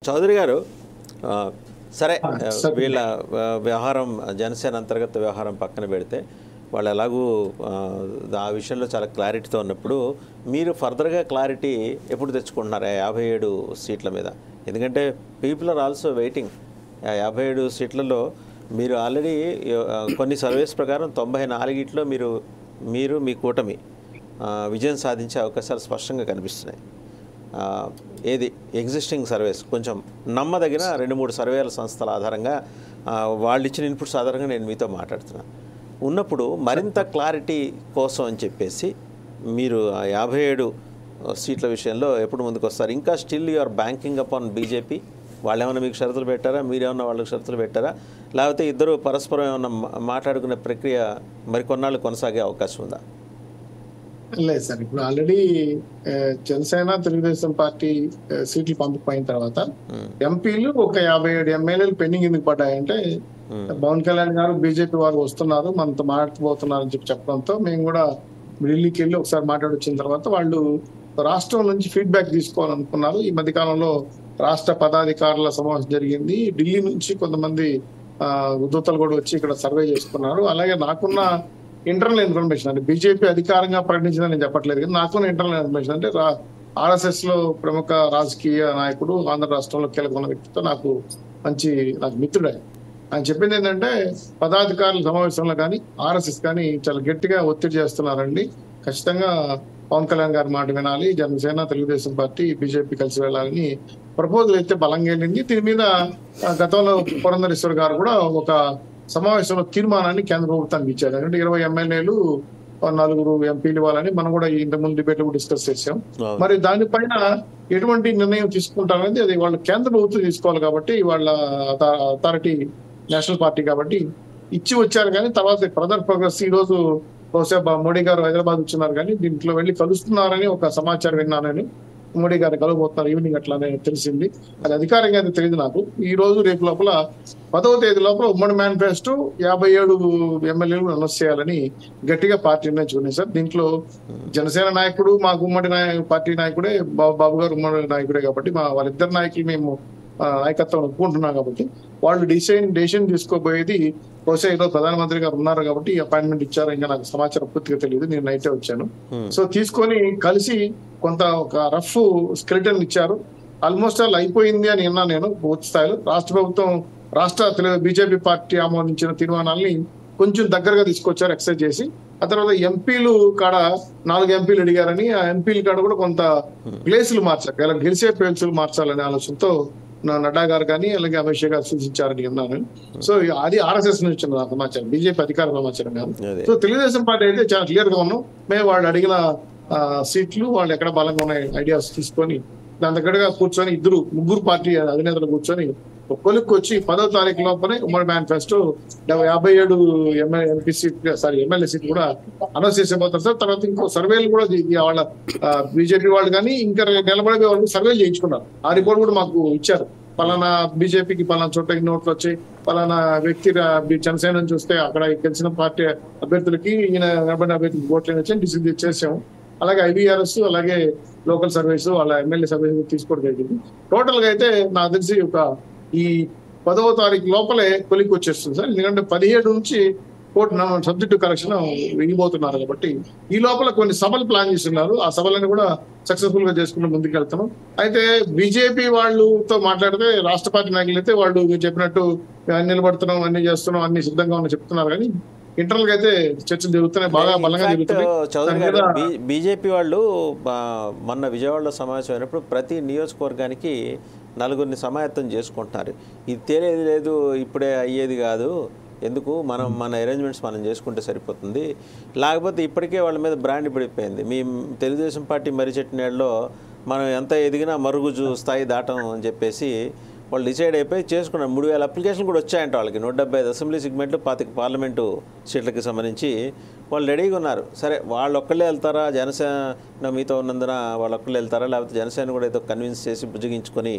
చౌదరి గారు ఆ, సరే ఆ, ఆ, సరే. వీళ్ళ ఆ, వ్యవహారం జనసేన అంతర్గత వ్యవహారం పక్కన పెడితే వాళ్ళు ఎలాగూ ఆ, ఆ విషయంలో చాలా క్లారిటీతో ఉన్నప్పుడు మీరు ఫర్దర్గా క్లారిటీ ఎప్పుడు తెచ్చుకుంటున్నారు ఆ యాభై ఏడు సీట్ల మీద ఎందుకంటే పీపుల్ ఆర్ ఆల్సో వెయిటింగ్ ఆ యాభై ఏడు సీట్లలో మీరు ఆల్రెడీ ఆ, కొన్ని సర్వేస్ ప్రకారం తొంభై నాలుగిట్లో మీరు మీరు మీ కూటమి ఆ, విజయం సాధించే అవకాశాలు స్పష్టంగా కనిపిస్తున్నాయి ఆ, ఏది ఎగ్జిస్టింగ్ సర్వేస్ కొంచెం నమ్మదగిన రెండు మూడు సర్వేల సంస్థల ఆధారంగా ఆ, వాళ్ళు ఇచ్చిన ఇన్పుట్స్ ఆధారంగా నేను మీతో మాట్లాడుతున్నాను ఉన్నప్పుడు మరింత క్లారిటీ కోసం అని చెప్పేసి మీరు ఆ యాభై ఏడు సీట్ల విషయంలో ఎప్పుడు ముందుకు వస్తారు ఇంకా still you are banking upon BJP వాళ్ళు ఏమైనా మీకు షరతులు పెట్టారా మీరేమన్నా వాళ్ళకి షరతులు పెట్టారా లేకపోతే ఇద్దరు పరస్పరం ఏమన్నా మా- మాట్లాడుకునే ప్రక్రియ మరికొన్నాళ్ళు కొనసాగే అవకాశం ఉందా లేదు సార్ ఇప్పుడు ఆల్రెడీ జనసేన తెలుగుదేశం పార్టీ ఆ, సీట్లు పంపిపోయిన తర్వాత ఎంపీలు ఒక యాభై ఏడు ఎమ్మెల్యేలు పెండింగ్ ఎందుకు పడ్డాయంటే పవన్ కళ్యాణ్ గారు బీజేపీ వారు వస్తున్నారు మనతో మాట్లాడబోతున్నారు అని చెప్పి చెప్పడంతో మేము కూడా ఢిల్లీకి వెళ్ళి ఒకసారి మాట్లాడొచ్చిన తర్వాత వాళ్ళు రాష్ట్రం నుంచి ఫీడ్బ్యాక్ తీసుకోవాలనుకున్నారు ఈ మధ్య కాలంలో రాష్ట్ర పదాధికారుల సమావేశం జరిగింది ఢిల్లీ నుంచి కొంతమంది ఆ, ఉద్యోతలు కూడా వచ్చి ఇక్కడ సర్వే చేసుకున్నారు అలాగే నాకున్న ఇంటర్నల్ ఇన్ఫర్మేషన్ అంటే బీజేపీ అధికారంగా ప్రకటించిందని నేను చెప్పట్లేదు కానీ నాకున్న ఇంటర్నల్ ఇన్ఫర్మేషన్ అంటే ఆర్ఎస్ఎస్ లో ప్రముఖ రాజకీయ నాయకుడు ఆంధ్ర రాష్ట్రంలో కీలకమైన వ్యక్తితో నాకు మంచి నాకు మిత్రుడు ఆయన ఆయన చెప్పింది ఏంటంటే పదాధికారుల సమావేశంలో కానీ ఆర్ఎస్ఎస్ కానీ చాలా గట్టిగా ఒత్తిడి చేస్తున్నారండి ఖచ్చితంగా పవన్ కళ్యాణ్ గారి మాట వినాలి జనసేన తెలుగుదేశం పార్టీ బీజేపీ కలిసి వెళ్ళాలని ప్రపోజల్ అయితే బలంగా వెళ్ళింది దీని మీద ఆ, గతంలో పురంధరేశ్వర్ గారు కూడా ఒక సమావేశంలో తీర్మానాన్ని కేంద్ర ప్రభుత్వానికి ఇచ్చారు ఎందుకంటే ఇరవై ఎమ్మెల్యేలు నలుగురు ఎంపీలు ఇవ్వాలని మనం కూడా ఇంతకు ముందు డిబేట్ కూడా డిస్కస్ చేసాం అవును. మరి దానిపైన ఎటువంటి నిర్ణయం తీసుకుంటారనేది అది వాళ్ళ కేంద్ర ప్రభుత్వం తీసుకోవాలి కాబట్టి వాళ్ళ అథారిటీ నేషనల్ పార్టీ కాబట్టి ఇచ్చి వచ్చారు కానీ తర్వాత ఫర్దర్ ప్రోగ్రెస్ ఈ రోజు బహుశా బా- మోడీ గారు హైదరాబాద్ వచ్చినారు కానీ దీంట్లో వెళ్ళి కలుస్తున్నారని ఒక సమాచారం విన్నానని మోడీ గారు కలవబోతున్నారు ఈవినింగ్ అట్లానే తెలిసింది అది అధికారంగా అయితే తెలియదు నాకు ఈ రోజు రేపు లోపల పదవ తేదీ లోపల ఉమ్మడి మేనిఫెస్టో యాభై ఏడు ఎమ్మెల్యేలు అనౌన్స్ చేయాలని గట్టిగా పార్టీ నిర్ణయించుకున్నాయి సార్ దీంట్లో జనసేన నాయకుడు మా ఉమ్మడి నాయ పార్టీ నాయకుడే బాబు బాబు గారు ఉమ్మడి నాయకుడే కాబట్టి మా వాళ్ళిద్దరు నాయకులు మేము ఆ, నాయకత్వం ఒప్పుకుంటున్నాం కాబట్టి వాళ్ళు డిసిషన్ డెసిషన్ తీసుకోబోయేది బహుశా ఈరోజు ప్రధానమంత్రి గారు ఉన్నారు కాబట్టి అపాయింట్మెంట్ ఇచ్చారు ఇంకా నాకు సమాచారం పూర్తిగా తెలియదు నేను నైటే వచ్చాను Hmm. సో తీసుకొని కలిసి కొంత ఒక రఫ్ స్కెలిటన్ ఇచ్చారు ఆల్మోస్ట్ ఆల్ అయిపోయింది అని విన్నా నేను పూర్తి స్థాయిలో రాష్ట్ర ప్రభుత్వం రాష్ట్ర తెలుగు బీజేపీ పార్టీ ఆమోదించిన తీర్మానాల్ని కొంచెం దగ్గరగా తీసుకొచ్చారు ఎక్సైజ్ చేసి ఆ తర్వాత ఎంపీలు కాడ నాలుగు ఎంపీలు అడిగారని ఆ ఎంపీల కాడ కూడా కొంత ప్లేసులు మార్చారు ఇలా గెలిచే ప్లేసులు మార్చాలనే ఆలోచనతో నా నడ్డా గారు కానీ అలాగే అమిత్ షా గారు సూచించారని విన్నాను సో అది ఆర్ఎస్ఎస్ నుంచి వచ్చిన సమాచారం బీజేపీ అధికార సమాచారం కాదు అదే సో తెలుగుదేశం పార్టీ అయితే చాలా క్లియర్ గా ఉన్నాం మేము వాళ్ళు అడిగిన ఆ, సీట్లు వాళ్ళు ఎక్కడ బలంగా ఉన్నాయి ఐడియాస్ తీసుకొని దాని దగ్గరగా కూర్చొని ఇద్దరు ముగ్గురు పార్టీ అధినేతలు కూర్చొని ఒక కొలుక్కి వచ్చి పదో తారీఖు లోపలే ఉమ్మడి మేనిఫెస్టో యాభై ఏడు MLA MP seat sorry MLA seat కూడా అనౌన్స్ చేసేపోతారు సార్ తర్వాత ఇంకో సర్వేలు కూడా ఈ- ఈ వాళ్ళ బీజేపీ వాళ్ళు కానీ ఇంకా నిలబడే వాళ్ళు సర్వేలు చేయించుకున్నారు ఆ రిపోర్ట్ కూడా మాకు ఇచ్చారు పలానా బీజేపీకి పలానా చోట ఇన్ని ఓట్లు వచ్చాయి పలానా వ్యక్తి రా- బి- జనసేన నుంచి వస్తే అక్కడ గెలిచిన పార్టీ అభ్యర్థులకి ఈయన నిలబడిన అభ్యర్థికి ఓట్లు వచ్చి డిసిజన్ చేసాము అలాగే ఐవీఆర్ఎస్ అలాగే లోకల్ సర్వీస్ వాళ్ళ ఎమ్మెల్యే సర్వీస్ తీసుకోవడం జరిగింది టోటల్ గా అయితే నాకు తెలిసి ఒక ఈ పదవ తారీఖు లోపలే కొలికి వచ్చేస్తుంది సార్ ఎందుకంటే పదిహేడు నుంచి కోర్టు సబ్జెక్టు కరెక్షన్ వెళ్ళిపోతున్నారు కాబట్టి ఈ లోపల కొన్ని సభలు ప్లాన్ చేస్తున్నారు ఆ సభలను కూడా సక్సెస్ఫుల్ గా చేసుకుంటూ ముందుకు వెళ్తున్నాం అయితే బీజేపీ వాళ్ళతో మాట్లాడితే రాష్ట్ర పార్టీ నాయకులు అయితే వాళ్ళు మీరు చెప్పినట్టు అన్ని నిలబడుతున్నాం అన్ని చేస్తున్నాం అన్ని సిద్ధంగా ఉన్న చెప్తున్నారు కానీ ఇంటర్నల్ గా అయితే చర్చలు జరుగుతున్నాయి బాగా బలంగా ఇన్ఫాక్ట్ జరుగుతున్నాయి చౌదరి దాని గారు మీద బీ- బీజేపీ వాళ్ళు ఆ, మొన్న విజయవాడలో సమావేశం అయినప్పుడు ప్రతి నియోజకవర్గానికి నలుగురిని సమాయత్తం చేసుకుంటున్నారు ఇది తేలేది లేదు ఇప్పుడే అయ్యేది కాదు ఎందుకు మనం మన అరేంజ్మెంట్స్ మనం చేసుకుంటే సరిపోతుంది లేకపోతే ఇప్పటికే వాళ్ళ మీద బ్రాండ్ పడిపోయింది మీ తెలుగుదేశం పార్టీ మరిచెట్టినేళ్ళలో మనం ఎంత ఎదిగినా మరుగుజు స్థాయి దాటం అని చెప్పేసి వాళ్ళు డిసైడ్ అయిపోయి చేసుకున్నారు మూడు వేల అప్లికేషన్లు కూడా వచ్చాయంట వాళ్ళకి నూట డెబ్బై ఐదు అసెంబ్లీ సెగ్మెంట్లు పాతిక పార్లమెంటు సీట్లకి సంబంధించి వాళ్ళు రెడీగా ఉన్నారు సరే వాళ్ళు ఒక్కళ్ళే వెళ్తారా జనసేన మీతో ఉన్నందున వాళ్ళు ఒక్కళ్ళే వెళ్తారా లేకపోతే జనసేన కూడా ఏదో కన్విన్స్ చేసి బుజ్జగించుకొని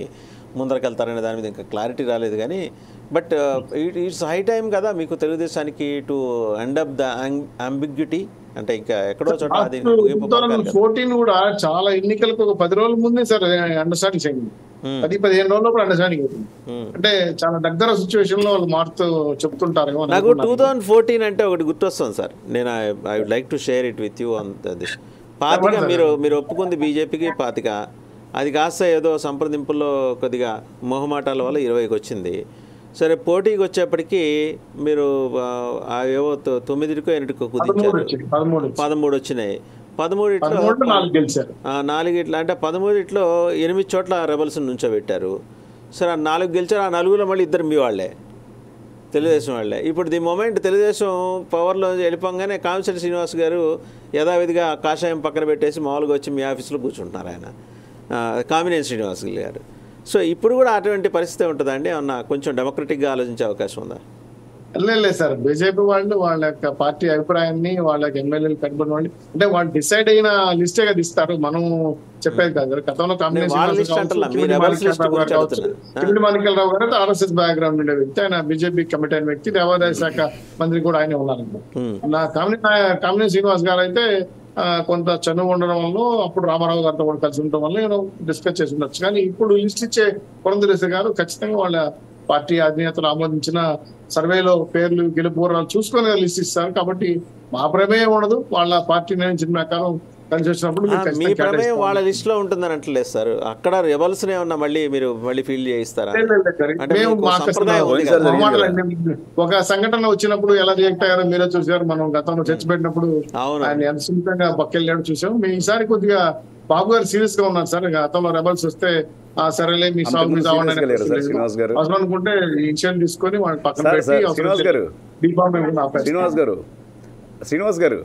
ముందరకెళ్తారనే దాని మీద ఇంకా క్లారిటీ రాలేదు కానీ but it it's high time కదా మీకు తెలుగుదేశానికి to end up the ambiguity అంటే ఇంకా ఎక్కడో చోట అది ముగింపు టూ థౌసండ్ పలకాలి కదా. ఫోర్టీన్ కూడా చాలా ఎన్నికలకు ఒక పది రోజుల ముందే సార్ అండర్స్టాండింగ్ అయింది Hmm. పది పదిహేను రోజుల్లో కూడా అండర్స్టాండింగ్ అవుతుంది Hmm. అంటే చాలా దగ్గర సిచ్యువేషన్ లో వాళ్ళు మారుతూ చెప్తుంటారేమో అని నాకు టూ అనుకున్నాను. థౌజండ్ ఫోర్టీన్ అంటే ఒకటి గుర్తొస్తుంది సార్ నేను I would like to share it with you on this పాతిక మీరు మీరు ఒప్పుకుంది బీజేపీకి పాతిక అది కాస్త ఏదో సంప్రదింపుల్లో కొద్దిగా మొహమాటాల వల్ల ఇరవైకి వచ్చింది సరే పోటీకి వచ్చేప్పటికి మీరు ఆ, ఆ ఏవో తొ- తొమ్మిదికో ఎనిమిదికో పదమూడు కుదించారు వచ్చింది పదమూడు వచ్చింది. పదమూడు వచ్చినాయి పదమూడిట్లో పదమూడు నాలుగు గెలిచారు ఆ, నాలుగిట్లో అంటే పదమూడిట్లో ఎనిమిది చోట్ల రెబల్స్ నుంచోబెట్టారు సరే ఆ నాలుగు గెలిచారు ఆ నలుగులో మళ్ళీ ఇద్దరు మీ వాళ్ళే తెలుగుదేశం వాళ్ళే ఇప్పుడు ది మొమెంట్ తెలుగుదేశం పవర్లో వెళ్ళిపోగానే కామిశెట్టి శ్రీనివాస్ గారు యథావిధిగా కాషాయం పక్కన పెట్టేసి మామూలుగా వచ్చి మీ ఆఫీస్లో కూర్చుంటున్నారు ఆయన ఆ, కామినేని శ్రీనివాస్ గారు సో ఇప్పుడు కూడా అటువంటి పరిస్థితి ఉంటుందా అండి ఏమన్నా కొంచెం డెమోక్రటిక్గా ఆలోచించే అవకాశం ఉందా లేదు లేదు సార్ బీజేపీ వాళ్ళు వాళ్ళ యొక్క పార్టీ అభిప్రాయాన్ని వాళ్ళ యొక్క ఎమ్మెల్యేలు కట్టుబడి వాళ్ళు అంటే వాళ్ళు డిసైడ్ అయిన లిస్టే కదా ఇస్తారు మనం చెప్పేది కాదు గతంలో కాంబినేషన్ వాళ్ళ list అంటలా, మీ rebels list గురించి అడుగుతున్నా. కిమిడి మాణిక్యాలరావు గారు ఆర్ఎస్ఎస్ బ్యాక్గ్రౌండ్ ఉండే వ్యక్తి ఆయన బీజేపీ కమిటీ అయిన వ్యక్తి దేవాదాయ శాఖ మంత్రి కూడా ఆయనే ఉన్నారంట Hmm. నా కామిని కామినేని శ్రీనివాస్ గారు అయితే ఆ, కొంత చనువు ఉండడం వల్ల అప్పుడు రామారావు గారితో కూడా కలిసి ఉండడం వల్ల నేను డిస్కస్ చేసి ఉండొచ్చు కానీ ఇప్పుడు లిస్ట్ ఇచ్చే పురంధరేశ్వరి గారు ఖచ్చితంగా వాళ్ళ పార్టీ అధినేతలు ఆమోదించిన సర్వేలో పేర్లు గెలుపురాలు చూసుకొని లిస్ట్ ఇస్తారు కాబట్టి మా ప్రమేయం ఉండదు వాళ్ళ పార్టీ నిర్ణయించిన ప్రకారం కలిసి వచ్చినప్పుడు ఆ, మీరు మీ ఖచ్చితంగా ప్రమేయం కేటాయిస్తాం. వాళ్ళ లిస్ట్లో ఉంటుందని అంటలేదు సార్ అక్కడ రెబల్స్ ఏమన్నా మళ్ళీ మీరు మళ్ళీ ఫీల్ చేయిస్తారా లేదు, లేదు, లేదు. అంటే మేము మీకు మాకు అసలు సంప్రదాయం ఉంది పోయినసారి కదా. మొహమాటాలండి. ఒక సంఘటన వచ్చినప్పుడు ఎలా రియాక్ట్ అయ్యారో మీరే చూసారు మనం గతంలో చర్చ పెట్టినప్పుడు అవును ఆయన ఎంత సున్నితంగా పక్కెళ్ళాడు చూసాం మీ ఈసారి కొద్దిగా బాబు గారు సీరియస్ గా ఉన్నారు సార్ గతంలో రెబల్స్ వస్తే ఆ సరేలే మీ సాగు అంతకుముందు మీద అవ్వండి serious గా లేరు సార్ అనే శ్రీనివాస్ గారు. అవసరం అనుకుంటే ఇన్సిడెంట్ తీసుకొని వాళ్ళని పక్కన సార్ పెట్టి సార్ అవసరం శ్రీనివాస్ గారు దీపావళి కూడా ఆపేస్తారు. శ్రీనివాస్ గారు శ్రీనివాస్ గారు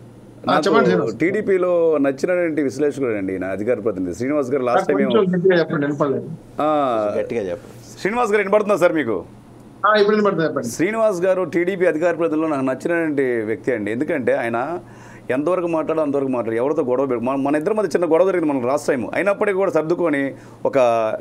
ఆ, చెప్పండి శ్రీనివాస్. టీడీపీలో నచ్చినటువంటి విశ్లేషకుడు అండి నా అధికార ప్రతినిధి శ్రీనివాస్ గారు లాస్ట్ టైం కొంచెం గట్టిగా చెప్పండి వినపడలేదు గట్టిగా చెప్పండి శ్రీనివాస్ గారు వినపడుతుందా సార్ మీకు ఆ, ఇప్పుడు వినపడుతుంది చెప్పండి శ్రీనివాస్ గారు టీడీపీ అధికార ప్రతినిధిలో నాకు నచ్చినటువంటి వ్యక్తి అండి ఎందుకంటే ఆయన ఎంతవరకు మాట్లాడో అంతవరకు మాట్లాడు ఎవరితో గొడవ పెడు మన మన ఇద్దరి మధ్య చిన్న గొడవ జరిగింది మనకు లాస్ట్ టైం అయినప్పటికీ కూడా సర్దుకొని ఒక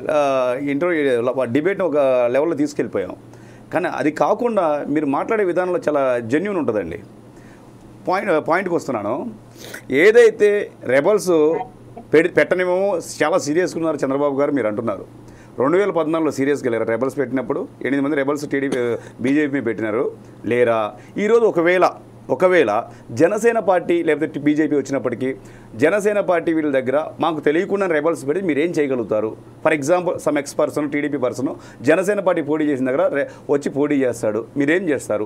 ఇంటర్వ్యూ డిబేట్ని ఒక లెవెల్లో తీసుకెళ్ళిపోయాం కానీ అది కాకుండా మీరు మాట్లాడే విధానంలో చాలా జెన్యున్ ఉంటుందండి పాయింట్ పాయింట్కి వస్తున్నాను ఏదైతే రెబల్స్ పెడి పెట్టనేమో చాలా సీరియస్గా ఉన్నారు చంద్రబాబు గారు మీరు అంటున్నారు రెండు వేల పద్నాలుగులో సీరియస్గా లేరా రెబల్స్ పెట్టినప్పుడు ఎనిమిది మంది రెబల్స్ టీడీపీ బీజేపీ పెట్టినారు లేరా ఈరోజు ఒకవేళ ఒకవేళ జనసేన పార్టీ లేకపోతే బీజేపీ వచ్చినప్పటికీ జనసేన పార్టీ వీళ్ళ దగ్గర మాకు తెలియకుండా రెబల్స్ పెట్టి మీరు ఏం చేయగలుగుతారు for example some X person TDP person Janasena party పోటీ చేసిన దగ్గర రె- వచ్చి పోటీ చేస్తాడు మీరేం చేస్తారు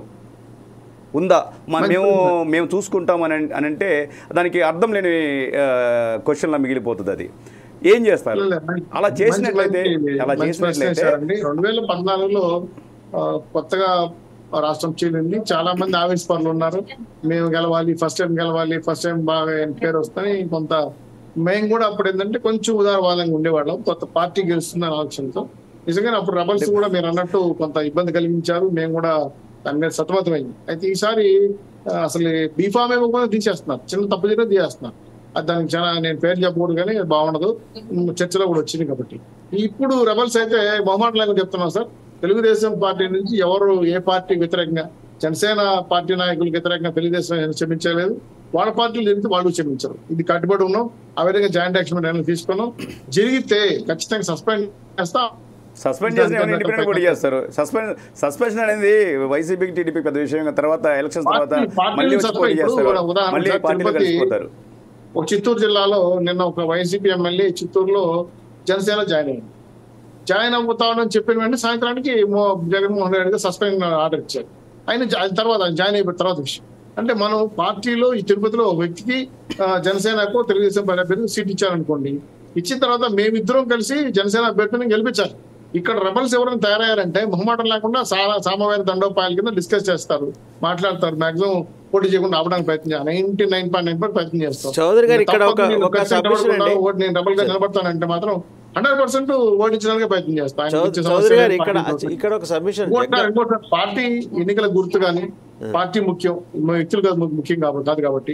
ఉందా మా మేము మేము చూసుకుంటామని అన్- అని అంటే దానికి అర్థం లేని క్వశ్చన్లా మిగిలిపోతుంది అది ఏం చేస్తారు అలా చేసినట్లయితే అలా చేసినట్లయితే రెండు వేల పద్నాలుగులో ఆ, కొత్తగా రాష్ట్రం చీలింది చాలా మంది ఆవేశపరులు ఉన్నారు మేము గెలవాలి ఫస్ట్ టైం గెలవాలి ఫస్ట్ టైం బాగా పేరు వస్తాయి కొంత మేము కూడా అప్పుడు ఏంటంటే కొంచెం ఉదారవాదంగా ఉండేవాళ్ళం కొత్త పార్టీ గెలుస్తుందని ఆలోచనతో నిజంగానే అప్పుడు రెబల్స్ కూడా మీరు అన్నట్టు కొంత ఇబ్బంది కలిగించారు మేము కూడా దాని మీద సతమతమైంది అయితే ఈసారి ఆ, అసలు బీఫామ్ ఇవ్వకుండా తీసేస్తున్నారు చిన్న తప్పు జరిగితే తీసేస్తున్నారు అది దానికి చాలా నేను పేరు చెప్పకూడదు కానీ అది బాగుండదు ఉమ్, చర్చలో కూడా వచ్చింది కాబట్టి ఇప్పుడు రెబల్స్ అయితే మొహమాట లేకుండా చెప్తున్నాం సార్ తెలుగుదేశం పార్టీ నుంచి ఎవరు ఏ పార్టీ వ్యతిరేకంగా జనసేన పార్టీ నాయకులకు వ్యతిరేకంగా తెలుగుదేశం క్షమించలేదు వాళ్ళ పార్టీలు జరిగితే వాళ్ళు క్షమించరు ఇది కట్టుబడి ఉన్నాం ఆ విధంగా జాయింట్ యాక్షన్ నిర్ణయం తీసుకున్నాం జరిగితే ఖచ్చితంగా సస్పెండ్ చేస్తా సస్పెండ్ చేసిన ఎవరైనా ఇండిపెండెంట్ పోటీ చేస్తారు సస్పెండ్ సస్పెన్షన్ అనేది వైసీపీకి టీడీపీ పెద్ద విషయం తర్వాత ఎలక్షన్స్ తర్వాత పార్టీ- పార్టీలు మళ్ళీ వచ్చి పోటీ suspend చేస్తారు ఇప్పుడు ఉదాహరణ మళ్ళీ సార్, పార్టీలు తిరుపతి- కలిసిపోతారు ఒక చిత్తూరు జిల్లాలో నిన్న ఒక వైసీపీ ఎమ్మెల్యే చిత్తూరులో జనసేన జాయిన్ అయ్యింది జాయిన్ అవుతామని చెప్పిన వెంటనే సాయంత్రానికి మో- జగన్మోహన్ రెడ్డి గారు సస్పెండ్ ఆర్డర్ ఇచ్చారు ఆయన జా- ఆయన తర్వాత ఆయన జాయిన్ అయిపోయిన తర్వాత విషయం అంటే మనం పార్టీలో ఈ తిరుపతిలో ఒక వ్యక్తికి ఆ, జనసేనకు తెలుగుదేశం పార్టీ అభ్యర్థి సీట్ ఇచ్చారనుకోండి ఇచ్చిన తర్వాత మేమిద్దరం కలిసి జనసేన అభ్యర్థిని గెలిపించాలి ఇక్కడ రెబల్స్ ఎవరైనా తయారయ్యారంటే మొహమాటం లేకుండా సా- సామవేద దండోపాయాల కింద డిస్కస్ చేస్తారు మాట్లాడతారు మాక్సిమం పోటీ చేయకుండా ఆపడానికి ప్రయత్నం నైన్టీ నైన్ పాయింట్ నైన్ ప్రయత్నం చేస్తారు చౌదరి గారు ఇక్కడ ఒక తప్పకుండా ఒక నేను సబ్మిషన్ ఖచ్చితంగా అండి ఓటు నేను డబుల్ గా నిలబడతానంటే మాత్రం హండ్రెడ్ పర్సెంట్ ఓడించడానికి ప్రయత్నం చేస్తాను ఆయనకి చౌ- ఇచ్చే చౌదరి సమస్య గారు లేదు, ఇక్కడ పార్టీ కోసం. ఇక్కడ ఒక సబ్మిషన్ ఇంకోటి ఇంకోటి పార్టీ ఎన్నికల గుర్తు కానీ పార్టీ ముఖ్యం మా వ్యక్తులు కాదు ము- ముఖ్యం కాబట్టి కాదు కాబట్టి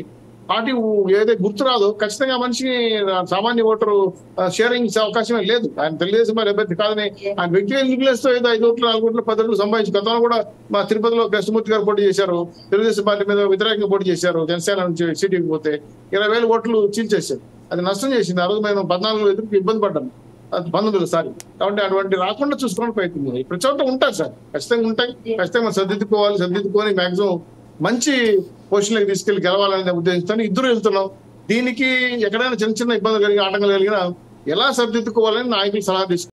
పార్టీ ఊ- ఏదైతే గుర్తు రాదో ఖచ్చితంగా ఆ మనిషికి ఆ సామాన్య ఓటరు ఆ, షేరింగ్ ఇచ్చే అవకాశమే లేదు ఆయన తెలుగుదేశం మరి అభ్యర్థి కాదని ఆయన వ్యక్తిగత ఇన్ఫ్లుయెన్స్ తో ఏదో ఐదు ఓట్లు నాలుగు ఓట్లు పది ఓట్లు సంపాదించి గతంలో కూడా మా తిరుపతిలో కృష్ణమూర్తి గారు పోటీ చేశారు తెలుగుదేశం పార్టీ మీద వ్యతిరేకంగా పోటీ చేశారు జనసేన నుంచి సీటీకి పోతే ఇరవై వేల ఓట్లు చీల్చేశారు అది నష్టం చేసింది ఆ రోజు మేము పద్నాలుగు ఎదురుకు ఇబ్బంది పడ్డాం అది పంతొమ్మిది సారి కాబట్టి అటువంటి రాకుండా చూసుకోవడానికి ప్రయత్నం చేయాలి. ప్రతి చోట ఉంటాయి సార్ ఖచ్చితంగా ఉంటాయి ఖచ్చితంగా మనం సర్దిద్దుకోవాలి సర్దిద్దుకొని మాక్సిమం మంచి పొజిషన్లోకి తీసుకెళ్లి గెలవాలనే ఉద్దేశంతో ఇద్దరు వెళ్తున్నాం దీనికి ఎక్కడైనా చిన్న చిన్న ఇబ్బందులు కలిగి ఆటంకాలు కలిగినా ఎలా సర్దిద్దుకోవాలని నాయకులు సలహా తీసుకుంటారు